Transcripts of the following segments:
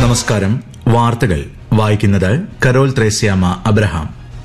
നമസ്കാരം വാർത്തകൾ വായിക്കുന്നത് കരോൾ ത്രേസ്യാമ അബ്രഹാം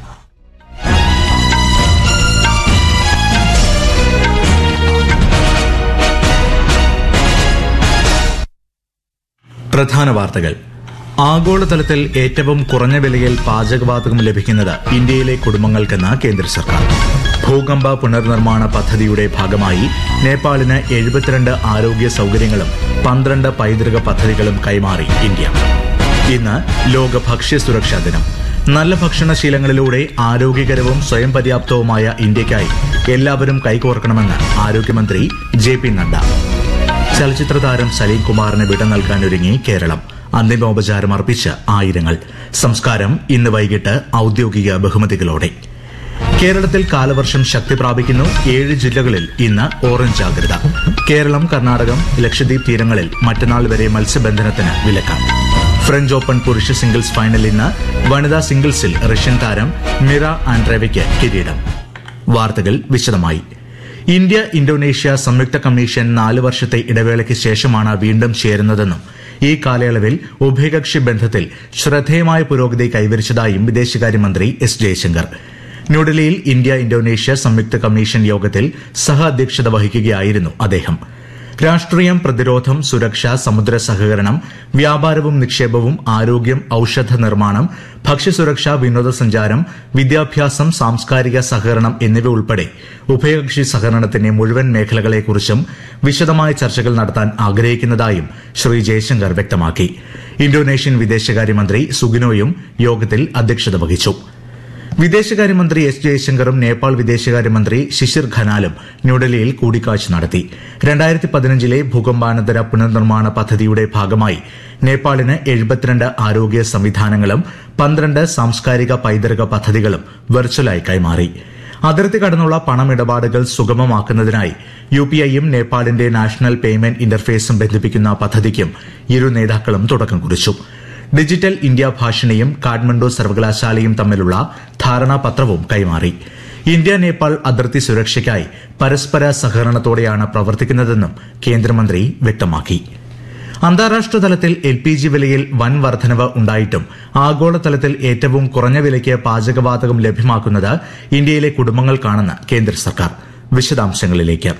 പ്രധാന വാർത്തകൾ ആഗോളതലത്തിൽ ഏറ്റവും കുറഞ്ഞ വിലയിൽ പാചകവാതകം ലഭിക്കുന്നത് ഇന്ത്യയിലെ കുടുംബങ്ങൾക്കെന്ന് കേന്ദ്ര സർക്കാർ ഭൂകമ്പ പുനർനിർമ്മാണ പദ്ധതിയുടെ ഭാഗമായി നേപ്പാളിന് എഴുപത്തിരണ്ട് ആരോഗ്യ സൌകര്യങ്ങളും പന്ത്രണ്ട് പൈതൃക പദ്ധതികളും കൈമാറി ഇന്ത്യ ഇന്ന് ലോക ഭക്ഷ്യ സുരക്ഷാ ദിനം നല്ല ഭക്ഷണശീലങ്ങളിലൂടെ ആരോഗ്യകരവും സ്വയം പര്യാപ്തവുമായ ഇന്ത്യയ്ക്കായി എല്ലാവരും കൈകോർക്കണമെന്ന് ആരോഗ്യമന്ത്രി ജെ പി നഡ്ഡ ചലച്ചിത്ര താരം സലീം കുമാറിന് വിട നൽകാനൊരുങ്ങി കേരളം അന്തിമോപചാരം അർപ്പിച്ച് ആയിരങ്ങൾ സംസ്കാരം ഇന്ന് വൈകിട്ട് ഔദ്യോഗിക ബഹുമതികളോടെ കേരളത്തിൽ കാലവർഷം ശക്തി പ്രാപിക്കുന്നു ഏഴ് ജില്ലകളിൽ ഇന്ന് ഓറഞ്ച് ജാഗ്രത കേരളം കർണാടകം ലക്ഷദ്വീപ് തീരങ്ങളിൽ മറ്റന്നാൾ വരെ മത്സ്യബന്ധനത്തിന് വിലക്ക് ഫ്രഞ്ച് ഓപ്പൺ പുരുഷ സിംഗിൾസ് ഫൈനൽ ഇന്ന് വനിതാ സിംഗിൾസിൽ റഷ്യൻ താരം മിറ ആൻഡ്രേവയ്ക്ക് കിരീടം വാർത്തകൾ വിശദമായി ഇന്ത്യ ഇന്തോനേഷ്യ സംയുക്ത കമ്മീഷൻ നാല് വർഷത്തെ ഇടവേളയ്ക്ക് ശേഷമാണ് വീണ്ടും ചേരുന്നതെന്നും ഈ കാലയളവിൽ ഉഭയകക്ഷി ബന്ധത്തിൽ ശ്രദ്ധേയമായ പുരോഗതി കൈവരിച്ചതായും വിദേശകാര്യമന്ത്രി എസ് ജയശങ്കർ ന്യൂഡൽഹിയിൽ ഇന്ത്യ ഇന്തോനേഷ്യ സംയുക്ത കമ്മീഷൻ യോഗത്തിൽ സഹ അധ്യക്ഷത വഹിക്കുകയായിരുന്നു അദ്ദേഹം രാഷ്ട്രീയം പ്രതിരോധം സുരക്ഷ സമുദ്ര സഹകരണം വ്യാപാരവും നിക്ഷേപവും ആരോഗ്യം ഔഷധ നിർമ്മാണം ഭക്ഷ്യസുരക്ഷ വിനോദസഞ്ചാരം വിദ്യാഭ്യാസം സാംസ്കാരിക സഹകരണം എന്നിവ ഉൾപ്പെടെ ഉഭയകക്ഷി സഹകരണത്തിന്റെ മുഴുവൻ മേഖലകളെക്കുറിച്ചും വിശദമായ ചർച്ചകൾ നടത്താൻ ആഗ്രഹിക്കുന്നതായും ശ്രീ ജയശങ്കർ വ്യക്തമാക്കി ഇന്തോനേഷ്യൻ വിദേശകാര്യമന്ത്രി സുഗിനോയും യോഗത്തിൽ അധ്യക്ഷത വഹിച്ചു വിദേശകാര്യമന്ത്രി എസ് ജയശങ്കറും നേപ്പാൾ വിദേശകാര്യമന്ത്രി ശിശിർ ഖനാലും ന്യൂഡൽഹിയിൽ കൂടിക്കാഴ്ച നടത്തി രണ്ടായിരത്തി പതിനഞ്ചിലെ ഭൂകമ്പാനന്തര പുനർനിർമ്മാണ പദ്ധതിയുടെ ഭാഗമായി നേപ്പാളിന് എഴുപത്തിരണ്ട് ആരോഗ്യ സംവിധാനങ്ങളും പന്ത്രണ്ട് സാംസ്കാരിക പൈതൃക പദ്ധതികളും വെർച്വലായി കൈമാറി അതിർത്തി കടന്നുള്ള പണമിടപാടുകൾ സുഗമമാക്കുന്നതിനായി യു പി ഐയും നേപ്പാളിന്റെ നാഷണൽ പേയ്മെന്റ് ഇന്റർഫേസും ബന്ധിപ്പിക്കുന്ന പദ്ധതിക്കും ഇരു നേതാക്കളും തുടക്കം കുറിച്ചു ഡിജിറ്റൽ ഇന്ത്യ ഭാഷണിയും കാഠ്മണ്ഡു സർവകലാശാലയും തമ്മിലുള്ള ധാരണാപത്രവും കൈമാറി ഇന്ത്യ നേപ്പാൾ അതിർത്തി സുരക്ഷയ്ക്കായി പരസ്പര സഹകരണത്തോടെയാണ് പ്രവർത്തിക്കുന്നതെന്നും കേന്ദ്രമന്ത്രി വ്യക്തമാക്കി അന്താരാഷ്ട്ര തലത്തിൽ എൽ പി ജി വിലയിൽ വൻ വർധനവ് ഉണ്ടായിട്ടും ആഗോളതലത്തിൽ ഏറ്റവും കുറഞ്ഞ വിലയ്ക്ക് പാചകവാതകം ലഭ്യമാക്കുന്നത് ഇന്ത്യയിലെ കുടുംബങ്ങൾക്കാണെന്ന് കേന്ദ്ര സർക്കാർ വിശദാംശങ്ങളിലേക്ക്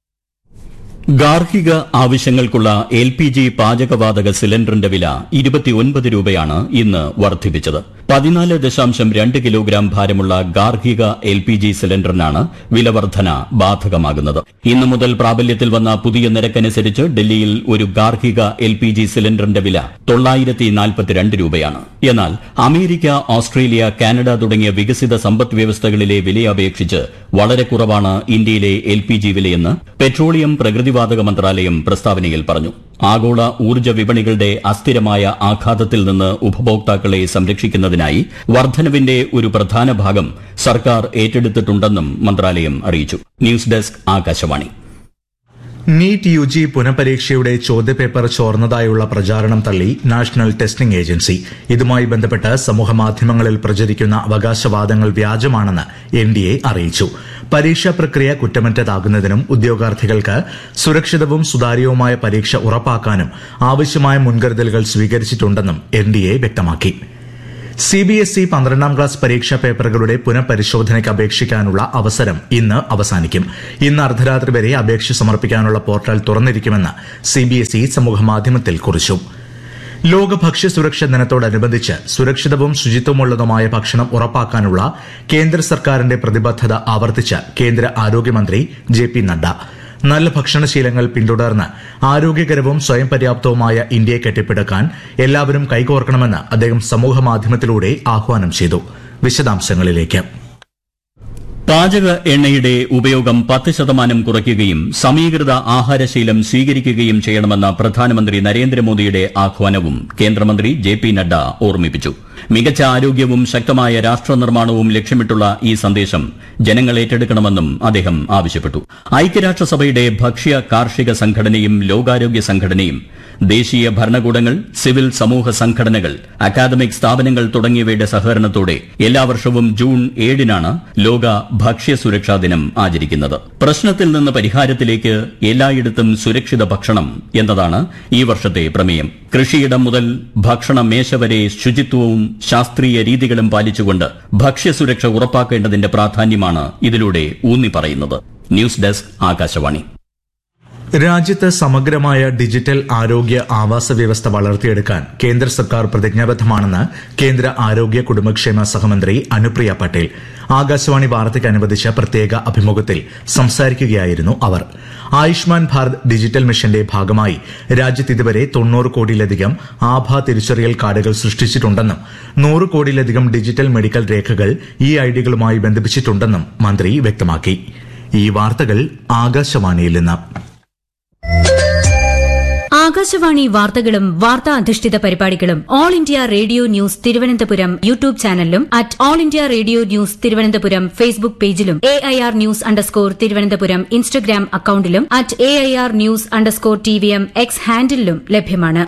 ഗാർഹിക ആവശ്യങ്ങൾക്കുള്ള എൽ പി ജി പാചകവാതക സിലിണ്ടറിന്റെ വില ഇരുപത്തിയൊൻപത് രൂപയാണ് ഇന്ന് വർദ്ധിപ്പിച്ചത് പതിനാല് ദശാംശം രണ്ട് കിലോഗ്രാം ഭാരമുള്ള ഗാർഹിക എൽ പി ജി സിലിണ്ടറിനാണ് വില വർധന ബാധകമാകുന്നത് ഇന്നു മുതൽ പ്രാബല്യത്തിൽ വന്ന പുതിയ നിരക്കനുസരിച്ച് ഡൽഹിയിൽ ഒരു ഗാർഹിക എൽ പി ജി സിലിണ്ടറിന്റെ വില തൊള്ളായിരത്തി നാൽപ്പത്തിരണ്ട് രൂപയാണ് എന്നാൽ അമേരിക്ക ഓസ്ട്രേലിയ കാനഡ തുടങ്ങിയ വികസിത സമ്പദ് വ്യവസ്ഥകളിലെ വിലയെ അപേക്ഷിച്ച് വളരെ കുറവാണ് ഇന്ത്യയിലെ എൽ പി ജി വിലയെന്ന് പെട്രോളിയം പ്രകൃതിവാതക മന്ത്രാലയം പ്രസ്താവനയിൽ പറഞ്ഞു ആഗോള ഊർജ്ജ വിപണികളുടെ അസ്ഥിരമായ ആഘാതത്തിൽ നിന്ന് ഉപഭോക്താക്കളെ സംരക്ഷിക്കുന്നതിനായി വർധനവിന്റെ ഒരു പ്രധാന ഭാഗം സർക്കാർ ഏറ്റെടുത്തിട്ടുണ്ടെന്നും മന്ത്രാലയം അറിയിച്ചു news desk Akashvani NEET U G പുനഃപരീക്ഷയുടെ ചോദ്യപേപ്പർ ചോർന്നതായുള്ള പ്രചാരണം തള്ളി നാഷണൽ ടെസ്റ്റിംഗ് ഏജൻസി ഇതുമായി ബന്ധപ്പെട്ട് സമൂഹമാധ്യമങ്ങളിൽ പ്രചരിക്കുന്ന അവകാശവാദങ്ങൾ വ്യാജമാണെന്ന് എൻ ഡി എ അറിയിച്ചു പരീക്ഷാ പ്രക്രിയ കുറ്റമറ്റതാകുന്നതിനും ഉദ്യോഗാർത്ഥികൾക്ക് സുരക്ഷിതവും സുതാര്യവുമായ പരീക്ഷ ഉറപ്പാക്കാനും ആവശ്യമായ മുൻകരുതലുകൾ സ്വീകരിച്ചിട്ടുണ്ടെന്നും എൻ ഡി എ വ്യക്തമാക്കി സി ബി എസ് ഇ പന്ത്രണ്ടാം ക്ലാസ് പരീക്ഷാ പേപ്പറുകളുടെ പുനഃപരിശോധനയ്ക്ക് അപേക്ഷിക്കാനുള്ള അവസരം ഇന്ന് അവസാനിക്കും ഇന്ന് അർദ്ധരാത്രി വരെ അപേക്ഷ സമർപ്പിക്കാനുള്ള പോർട്ടൽ തുറന്നിരിക്കുമെന്ന് സി ബി എസ് ഇ സമൂഹമാധ്യമത്തിൽ കുറിച്ചു ലോക ഭക്ഷ്യ സുരക്ഷാ ദിനത്തോടനുബന്ധിച്ച് സുരക്ഷിതവും ശുചിത്വമുള്ളതുമായ ഭക്ഷണം ഉറപ്പാക്കാനുള്ള കേന്ദ്ര സർക്കാരിന്റെ പ്രതിബദ്ധത ആവർത്തിച്ച് കേന്ദ്ര ആരോഗ്യമന്ത്രി ജെ പി നഡ്ഡ നല്ല ഭക്ഷണശീലങ്ങൾ പിന്തുടർന്ന് ആരോഗ്യകരവും സ്വയം പര്യാപ്തവുമായ ഇന്ത്യയെ കെട്ടിപ്പടുക്കാൻ എല്ലാവരും കൈകോർക്കണമെന്ന് അദ്ദേഹം സമൂഹമാധ്യമത്തിലൂടെ ആഹ്വാനം ചെയ്തു വിശദാംശങ്ങളിലേക്ക് പാചക എണ്ണയുടെ ഉപയോഗം പത്ത് ശതമാനം കുറയ്ക്കുകയും സമീകൃത ആഹാരശീലം സ്വീകരിക്കുകയും ചെയ്യണമെന്ന പ്രധാനമന്ത്രി നരേന്ദ്രമോദിയുടെ ആഹ്വാനവും കേന്ദ്രമന്ത്രി ജെ പി നഡ്ഡ ഓർമ്മിപ്പിച്ചു മികച്ച ആരോഗ്യവും ശക്തമായ രാഷ്ട്രനിർമ്മാണവും ലക്ഷ്യമിട്ടുള്ള ഈ സന്ദേശം ജനങ്ങൾ ഏറ്റെടുക്കണമെന്നും അദ്ദേഹം ആവശ്യപ്പെട്ടു ഐക്യരാഷ്ട്രസഭയുടെ ഭക്ഷ്യ കാർഷിക സംഘടനയും ലോകാരോഗ്യ സംഘടനയും ദേശീയ ഭരണകൂടങ്ങൾ സിവിൽ സമൂഹ സംഘടനകൾ അക്കാദമിക് സ്ഥാപനങ്ങൾ തുടങ്ങിയവയുടെ സഹകരണത്തോടെ എല്ലാ വർഷവും ജൂൺ ഏഴിനാണ് ലോക ഭക്ഷ്യസുരക്ഷാ ദിനം ആചരിക്കുന്നത് പ്രശ്നത്തിൽ നിന്ന് പരിഹാരത്തിലേക്ക് എല്ലായിടത്തും സുരക്ഷിത ഭക്ഷണം എന്നതാണ് ഈ വർഷത്തെ പ്രമേയം കൃഷിയിടം മുതൽ ഭക്ഷണ മേശ വരെ ശുചിത്വവും ശാസ്ത്രീയ രീതികളും പാലിച്ചുകൊണ്ട് ഭക്ഷ്യസുരക്ഷ ഉറപ്പാക്കേണ്ടതിന്റെ പ്രാധാന്യമാണ് ഇതിലൂടെ ഊന്നി പറയുന്നത് ന്യൂസ് ഡെസ്ക് ആകാശവാണി രാജ്യത്ത് സമഗ്രമായ ഡിജിറ്റൽ ആരോഗ്യ ആവാസ വ്യവസ്ഥ വളർത്തിയെടുക്കാൻ കേന്ദ്ര സർക്കാർ പ്രതിജ്ഞാബദ്ധമാണെന്ന് കേന്ദ്ര ആരോഗ്യ കുടുംബക്ഷേമ സഹമന്ത്രി അനുപ്രിയ പട്ടേൽ ആകാശവാണി വാർത്തയ്ക്ക് അനുവദിച്ച പ്രത്യേക അഭിമുഖത്തിൽ സംസാരിക്കുകയായിരുന്നു അവർ ആയുഷ്മാൻ ഭാരത് ഡിജിറ്റൽ മിഷന്റെ ഭാഗമായി രാജ്യത്ത് ഇതുവരെ തൊണ്ണൂറ് കോടിയിലധികം ആഭ തിരിച്ചറിയൽ കാർഡുകൾ സൃഷ്ടിച്ചിട്ടുണ്ടെന്നും നൂറ് കോടിയിലധികം ഡിജിറ്റൽ മെഡിക്കൽ രേഖകൾ ഈ ഐഡികളുമായി ബന്ധിപ്പിച്ചിട്ടുണ്ടെന്നും മന്ത്രി വ്യക്തമാക്കി ഈ വാർത്തകൾ ആകാശവാണിയിൽ നിന്ന് ആകാശവാണി വാർത്തകളും വാർത്താ അധിഷ്ഠിത പരിപാടികളും all India radio news Thiruvananthapuram YouTube ചാനലിലും at all India radio news Thiruvananthapuram Facebook പേജിലും A I R news underscore Thiruvananthapuram Instagram അക്കൌണ്ടിലും at A I R news underscore T V M X ഹാൻഡിലും ലഭ്യമാണ്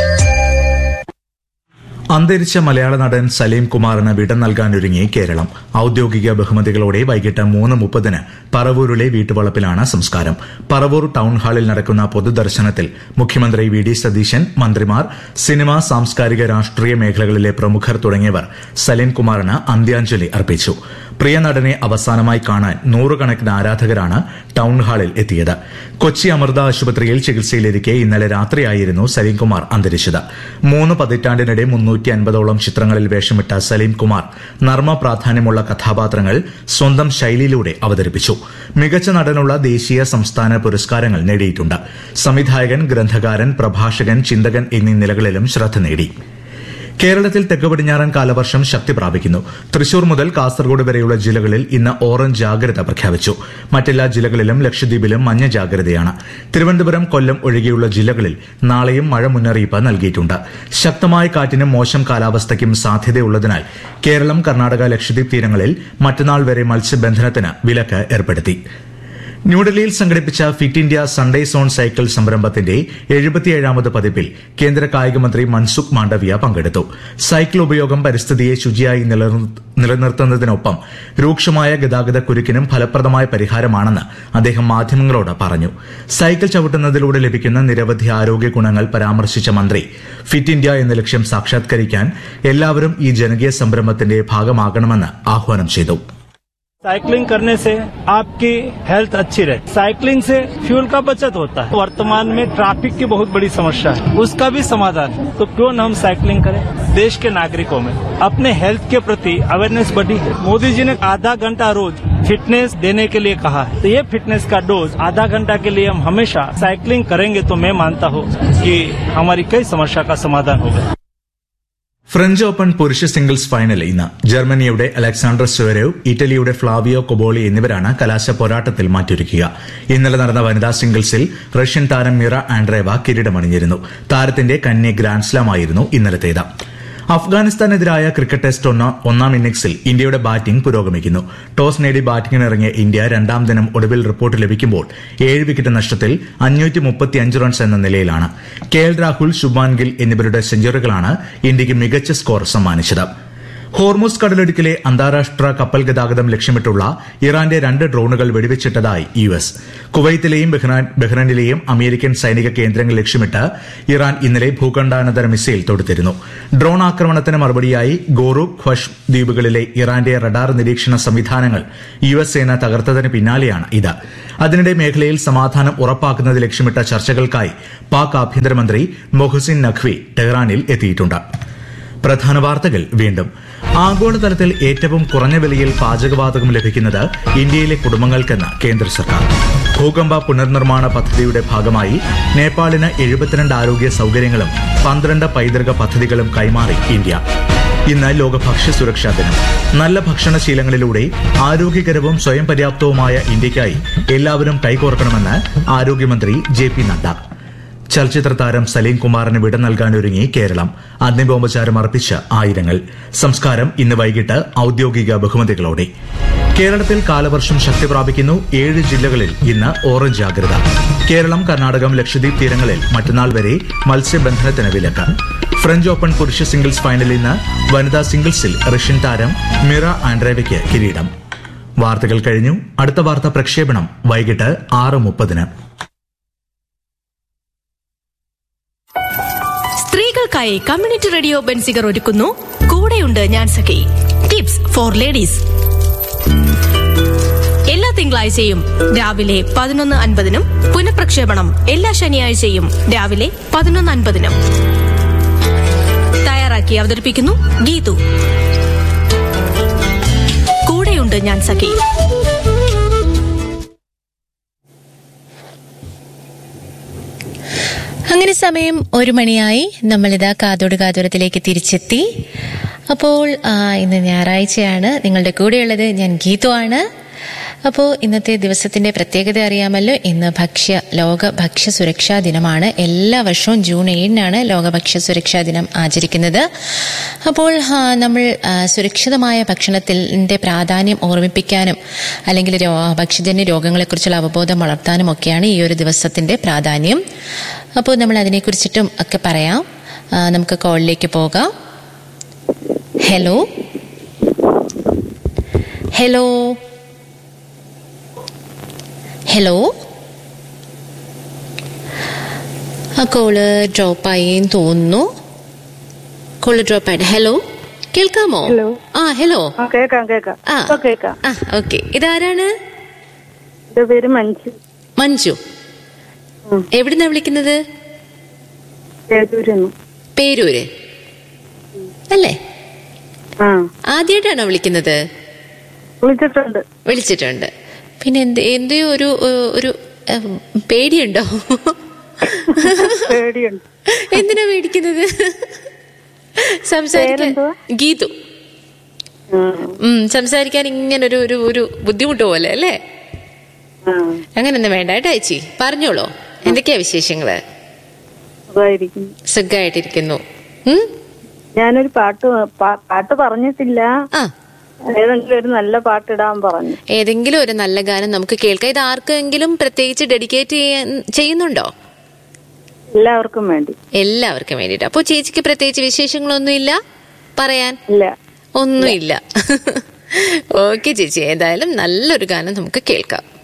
അന്തരിച്ച മലയാള നടൻ സലീം കുമാറിന് വിട നൽകാനൊരുങ്ങി കേരളം ഔദ്യോഗിക ബഹുമതികളോടെ വൈകിട്ട് മൂന്ന് മുപ്പതിന് പറവൂരിലെ വീട്ടുവളപ്പിലാണ് സംസ്കാരം പറവൂർ ടൌൺ ഹാളിൽ നടക്കുന്ന പൊതുദർശനത്തിൽ മുഖ്യമന്ത്രി വി ഡി സതീശൻ മന്ത്രിമാർ സിനിമ സാംസ്കാരിക രാഷ്ട്രീയ മേഖലകളിലെ പ്രമുഖർ തുടങ്ങിയവർ സലീം കുമാറിന് അന്ത്യാഞ്ജലി അർപ്പിച്ചു പ്രിയ നടനെ അവസാനമായി കാണാൻ നൂറുകണക്കിന് ആരാധകരാണ് ടൌൺ ഹാളിൽ എത്തിയത് കൊച്ചി അമൃത ആശുപത്രിയിൽ ചികിത്സയിലിരിക്കെ ഇന്നലെ രാത്രിയായിരുന്നു സലീംകുമാർ അന്തരിച്ചത് മൂന്ന് പതിറ്റാണ്ടിനിടെ മുന്നൂറ്റി അൻപതോളം ചിത്രങ്ങളിൽ വേഷമിട്ട സലീം കുമാർ നർമ്മ പ്രാധാന്യമുള്ള കഥാപാത്രങ്ങൾ സ്വന്തം ശൈലിയിലൂടെ അവതരിപ്പിച്ചു മികച്ച നടനുള്ള ദേശീയ സംസ്ഥാന പുരസ്കാരങ്ങൾ നേടിയിട്ടുണ്ട് സംവിധായകൻ ഗ്രന്ഥകാരൻ പ്രഭാഷകൻ ചിന്തകൻ എന്നീ നിലകളിലും ശ്രദ്ധ നേടി കേരളത്തിൽ തെക്ക് പടിഞ്ഞാറൻ കാലവർഷം ശക്തി പ്രാപിക്കുന്നു തൃശൂർ മുതൽ കാസർഗോഡ് വരെയുള്ള ജില്ലകളിൽ ഇന്ന് ഓറഞ്ച് ജാഗ്രത പ്രഖ്യാപിച്ചു മറ്റെല്ലാ ജില്ലകളിലും ലക്ഷദ്വീപിലും മഞ്ഞ ജാഗ്രതയാണ് തിരുവനന്തപുരം കൊല്ലം ഒഴികെയുള്ള ജില്ലകളിൽ നാളെയും മഴ മുന്നറിയിപ്പ് നൽകിയിട്ടുണ്ട് ശക്തമായ കാറ്റിനും മോശം കാലാവസ്ഥയ്ക്കും സാധ്യതയുള്ളതിനാൽ കേരളം കർണാടക ലക്ഷദ്വീപ് തീരങ്ങളിൽ മറ്റന്നാൾ വരെ മത്സ്യബന്ധനത്തിന് വിലക്ക് ഏർപ്പെടുത്തി ന്യൂഡൽഹിയിൽ സംഘടിപ്പിച്ച fit India Sundays on cycle സംരംഭത്തിന്റെ എഴുപത്തിയേഴാമത് പതിപ്പിൽ കേന്ദ്ര കായികമന്ത്രി മൻസുഖ് മാണ്ഡവ്യ പങ്കെടുത്തു സൈക്കിൾ ഉപയോഗം പരിസ്ഥിതിയെ ശുചിയായി നിലനിർത്തുന്നതിനൊപ്പം രൂക്ഷമായ ഗതാഗത കുരുക്കിനും ഫലപ്രദമായ പരിഹാരമാണെന്ന് അദ്ദേഹം മാധ്യമങ്ങളോട് പറഞ്ഞു സൈക്കിൾ ചവിട്ടുന്നതിലൂടെ ലഭിക്കുന്ന നിരവധി ആരോഗ്യ ഗുണങ്ങൾ പരാമർശിച്ച മന്ത്രി ഫിറ്റ് ഇന്ത്യ എന്ന ലക്ഷ്യം സാക്ഷാത്കരിക്കാൻ എല്ലാവരും ഈ ജനകീയ സംരംഭത്തിന്റെ ഭാഗമാകണമെന്ന് ആഹ്വാനം ചെയ്തു साइकिलिंग करने से आपकी हेल्थ अच्छी रहती साइकिलिंग से फ्यूल का बचत होता है वर्तमान में ट्रैफिक की बहुत बड़ी समस्या है उसका भी समाधान है तो क्यों न हम साइकिलिंग करें देश के नागरिकों में अपने हेल्थ के प्रति अवेयरनेस बढ़ी है मोदी जी ने आधा घंटा रोज फिटनेस देने के लिए कहा है तो ये फिटनेस का डोज आधा घंटा के लिए हम हमेशा साइकिलिंग करेंगे तो मैं मानता हूँ कि हमारी कई समस्या का समाधान होगा ഫ്രഞ്ച് ഓപ്പൺ പുരുഷ സിംഗിൾസ് ഫൈനൽ ഇന്ന് ജർമ്മനിയുടെ അലക്സാണ്ടർ സ്വരവ് ഇറ്റലിയുടെ ഫ്ലാവിയോ കൊബോളി എന്നിവരാണ് കലാശ പോരാട്ടത്തിൽ മാറ്റൊരുക്കുക ഇന്നലെ നടന്ന വനിതാ സിംഗിൾസിൽ റഷ്യൻ താരം മിറ ആൻഡ്രേവ കിരീടമണിഞ്ഞിരുന്നു താരത്തിന്റെ കന്നി ഗ്രാൻഡ്സ്ലാം ആയിരുന്നു ഇന്നലത്തേത് അഫ്ഗാനിസ്ഥാനെതിരായ ക്രിക്കറ്റ് ടെസ്റ്റ് ഒന്നാം ഇന്നിംഗ്സിൽ ഇന്ത്യയുടെ ബാറ്റിംഗ് പുരോഗമിക്കുന്നു ടോസ് നേടി ബാറ്റിംഗിനിറങ്ങിയ ഇന്ത്യ രണ്ടാം ദിനം ഒടുവിൽ റിപ്പോർട്ട് ലഭിക്കുമ്പോൾ ഏഴ് വിക്കറ്റ് നഷ്ടത്തിൽ റൺസ് എന്ന നിലയിലാണ് കെ എൽ രാഹുൽ ശുഭാൻ ഗിൽ എന്നിവരുടെ സെഞ്ചുറികളാണ് ഇന്ത്യയ്ക്ക് മികച്ച സ്കോർ സമ്മാനിച്ചത് ഹോർമൂസ് കടലിടുക്കിലെ അന്താരാഷ്ട്ര കപ്പൽ ഗതാഗതം ലക്ഷ്യമിട്ടുള്ള ഇറാന്റെ രണ്ട് ഡ്രോണുകൾ വെടിവെച്ചിട്ടതായി യു എസ് കുവൈത്തിലെയും ബഹ്റൈനിലെയും അമേരിക്കൻ സൈനിക കേന്ദ്രങ്ങൾ ലക്ഷ്യമിട്ട് ഇറാൻ ഇന്നലെ ഭൂഖണ്ഡാനന്തര മിസൈൽ തൊടുത്തിരുന്നു ഡ്രോൺ ആക്രമണത്തിന് മറുപടിയായി ഗോറു ഖ്വഷ് ദ്വീപുകളിലെ ഇറാന്റെ റഡാർ നിരീക്ഷണ സംവിധാനങ്ങൾ യു എസ് സേന തകർത്തതിന് പിന്നാലെയാണ് ഇത് അതിനിടെ മേഖലയിൽ സമാധാനം ഉറപ്പാക്കുന്നത് ലക്ഷ്യമിട്ട ചർച്ചകൾക്കായി പാക് ആഭ്യന്തരമന്ത്രി മൊഹസിൻ നഖ്വി ടെഹ്റാനിൽ എത്തിയിട്ടുണ്ട് പ്രധാന വാർത്തകൾ വീണ്ടും ആഗോളതലത്തിൽ ഏറ്റവും കുറഞ്ഞ വിലയിൽ പാചകവാതകം ലഭിക്കുന്നത് ഇന്ത്യയിലെ കുടുംബങ്ങൾക്കെന്ന് കേന്ദ്ര സർക്കാർ ഭൂകമ്പ പുനർനിർമ്മാണ പദ്ധതിയുടെ ഭാഗമായി നേപ്പാളിന് എഴുപത്തിരണ്ട് ആരോഗ്യ സൌകര്യങ്ങളും പന്ത്രണ്ട് പൈതൃക പദ്ധതികളും കൈമാറി ഇന്ത്യ ഇന്ന് ലോക ഭക്ഷ്യ സുരക്ഷാ ദിനം നല്ല ഭക്ഷണശീലങ്ങളിലൂടെ ആരോഗ്യകരവും സ്വയം പര്യാപ്തവുമായ ഇന്ത്യയ്ക്കായി എല്ലാവരും കൈകോർക്കണമെന്ന് ആരോഗ്യമന്ത്രി ജെ പി നദ്ദ ചലച്ചിത്ര താരം സലീം കുമാറിന് വിട നൽകാനൊരുങ്ങി കേരളം അഗ്നിബോംബചാരം അർപ്പിച്ച് ആയിരങ്ങൾ സംസ്കാരം ഇന്ന് വൈകിട്ട് ഔദ്യോഗിക ബഹുമതികളോടെ കേരളത്തിൽ കാലവർഷം ശക്തി പ്രാപിക്കുന്നു ഏഴ് ജില്ലകളിൽ ഇന്ന് ഓറഞ്ച് ജാഗ്രത കേരളം കർണാടകം ലക്ഷദ്വീപ് തീരങ്ങളിൽ മറ്റന്നാൾ വരെ മത്സ്യബന്ധനത്തിന് വിലക്ക് ഫ്രഞ്ച് ഓപ്പൺ പുരുഷ സിംഗിൾസ് ഫൈനലിൽ ഇന്ന് വനിതാ സിംഗിൾസിൽ റഷ്യൻ താരം മിറ ആൻഡ്രേവയ്ക്ക് കിരീടം വാർത്തകൾ കഴിഞ്ഞു അടുത്ത വാർത്താ പ്രക്ഷേപണം വൈകിട്ട് ആറ് മുപ്പതിന് സ്ത്രീകൾക്കായി കമ്മ്യൂണിറ്റി റേഡിയോ ബെൻസിഗർ ഒരുക്കുന്നു കൂടെയുണ്ട് ഞാൻ സഖി ടിപ്സ് ഫോർ ലേഡീസ് എല്ലാ തിങ്കളാഴ്ചയും രാവിലെ പതിനൊന്ന് അൻപതിനും പുനഃപ്രക്ഷേപണം എല്ലാ ശനിയാഴ്ചയും രാവിലെ പതിനൊന്ന് അൻപതിനും തയ്യാറാക്കി അവതരിപ്പിക്കുന്നു ഗീതു കൂടെയുണ്ട് ഞാൻ സഖി അങ്ങനെ സമയം ഒരു മണിയായി നമ്മളിതാ കാതോട് കാതോരത്തിലേക്ക് തിരിച്ചെത്തി അപ്പോൾ ആ, ഇന്ന് ഞായറാഴ്ചയാണ് നിങ്ങളുടെ കൂടെയുള്ളത് ഞാൻ ഗീതു ആണ് അപ്പോൾ ഇന്നത്തെ ദിവസത്തിന്റെ പ്രത്യേകത അറിയാമല്ലോ ഇന്ന് ഭക്ഷ്യ ലോക ഭക്ഷ്യ സുരക്ഷാ ദിനമാണ് എല്ലാ വർഷവും ജൂൺ ഏഴിനാണ് ലോക ഭക്ഷ്യ സുരക്ഷാ ദിനം ആചരിക്കുന്നത് അപ്പോൾ ആ, നമ്മൾ ആ, സുരക്ഷിതമായ ഭക്ഷണത്തിന്റെ പ്രാധാന്യം ഓർമ്മിപ്പിക്കാനും അല്ലെങ്കിൽ രോ- ഭക്ഷ്യജന്യ രോഗങ്ങളെക്കുറിച്ചുള്ള അവബോധം വളർത്താനും ഒക്കെയാണ് ഈ ഒരു ദിവസത്തിന്റെ പ്രാധാന്യം അപ്പോൾ നമ്മൾ അതിനെക്കുറിച്ചിട്ടും ഒക്കെ പറയാം ആ, നമുക്ക് കോളിലേക്ക് പോകാം ഹലോ ഹലോ ഹലോ ആ കോള് ഡ്രോപ്പായി എന്ന് തോന്നുന്നു കോള് ഡ്രോപ്പായിട്ട് ഹലോ കേൾക്കാമോ ഹലോ. ആ ഹലോ ആ കേക്കാം കേക്കാം ആ ഇപ്പൊ കേക്കാം ആ ഓക്കെ ഇതാരാണ് എന്റെ പേര് മഞ്ജു മഞ്ജു ഉം. എവിടുന്നാ വിളിക്കുന്നത് ചേതൂരുന്നു പേരൂര് അല്ലേ ആ ആദ്യമായിട്ടാണോ വിളിക്കുന്നത് വിളിച്ചിട്ടുണ്ട് വിളിച്ചിട്ടുണ്ട് പിന്നെ എന്ത് എന്തോ ഒരു ഏഹ്, ഒരു ഏഹ്, പേടിയുണ്ടോ പേടിയുണ്ട് എന്തിനാ പേടിക്കുന്നത് സംസാരിക്കാൻ പേരെന്തുവാ? ഗീതു ഉം. ഉം സംസാരിക്കാൻ ഇങ്ങനെ ഒരു ഒരു ഒരു ബുദ്ധിമുട്ട് പോലെ അല്ലേ ആ അങ്ങനൊന്നും വേണ്ട കേട്ടോ ചേച്ചി പറഞ്ഞോളൂ എന്തൊക്കെയാ വിശേഷങ്ങള് സുഖായിരിക്കുന്നു സുഖമായിട്ടിരിക്കുന്നു ഉം ഞാനൊരു പാട്ട് പാ- പാട്ട് പറഞ്ഞിട്ടില്ല ആ ഏതെങ്കിലും ഒരു നല്ല പാട്ടിടാൻ പറഞ്ഞു ഏതെങ്കിലും ഒരു നല്ല ഗാനം നമുക്ക് കേൾക്കാം ഇത് ആർക്കെങ്കിലും പ്രത്യേകിച്ച് ഡെഡിക്കേറ്റ് ചെയ്യാൻ ചെയ്യുന്നുണ്ടോ എല്ലാവർക്കും വേണ്ടി എല്ലാവർക്കും വേണ്ടിയിട്ട് അപ്പോൾ ചേച്ചിക്ക് പ്രത്യേകിച്ച് വിശേഷങ്ങളൊന്നുമില്ല പറയാൻ ഇല്ല ഒന്നുമില്ല ഓക്കെ ചേച്ചി ഏതായാലും നല്ലൊരു ഗാനം നമുക്ക് കേൾക്കാം